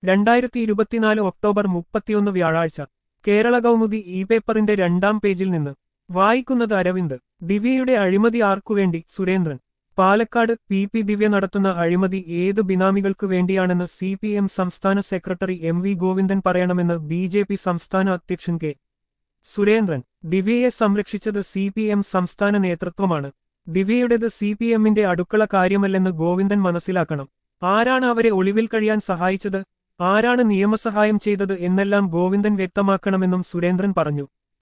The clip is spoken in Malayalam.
രണ്ടായിരത്തി ഇരുപത്തിനാല് ഒക്ടോബർ മുപ്പത്തിയൊന്ന് വ്യാഴാഴ്ച കേരള കൗമുദി ഇ പേപ്പറിന്റെ രണ്ടാം പേജിൽ നിന്ന് വായിക്കുന്നത് അരവിന്ദ് ദിവ്യയുടെ അഴിമതി ആർക്കുവേണ്ടി സുരേന്ദ്രൻ പാലക്കാട് പി പി ദിവ്യ നടത്തുന്ന അഴിമതി ഏത് ബിനാമികൾക്കു വേണ്ടിയാണെന്ന് സി പി എം സംസ്ഥാന സെക്രട്ടറി എം വി ഗോവിന്ദൻ പറയണമെന്ന് ബി ജെ പി സംസ്ഥാന അധ്യക്ഷൻ കെ സുരേന്ദ്രൻ ദിവ്യയെ സംരക്ഷിച്ചത് സി പി എം സംസ്ഥാന നേതൃത്വമാണ് ദിവ്യയുടേത് സി പി എമ്മിന്റെ അടുക്കള കാര്യമല്ലെന്ന് ഗോവിന്ദൻ മനസ്സിലാക്കണം ആരാണ് അവരെ ഒളിവിൽ കഴിയാൻ സഹായിച്ചത് ആരാണ് നിയമസഹായം ചെയ്തത് എന്നെല്ലാം ഗോവിന്ദൻ വ്യക്തമാക്കണമെന്നും സുരേന്ദ്രൻ പറഞ്ഞു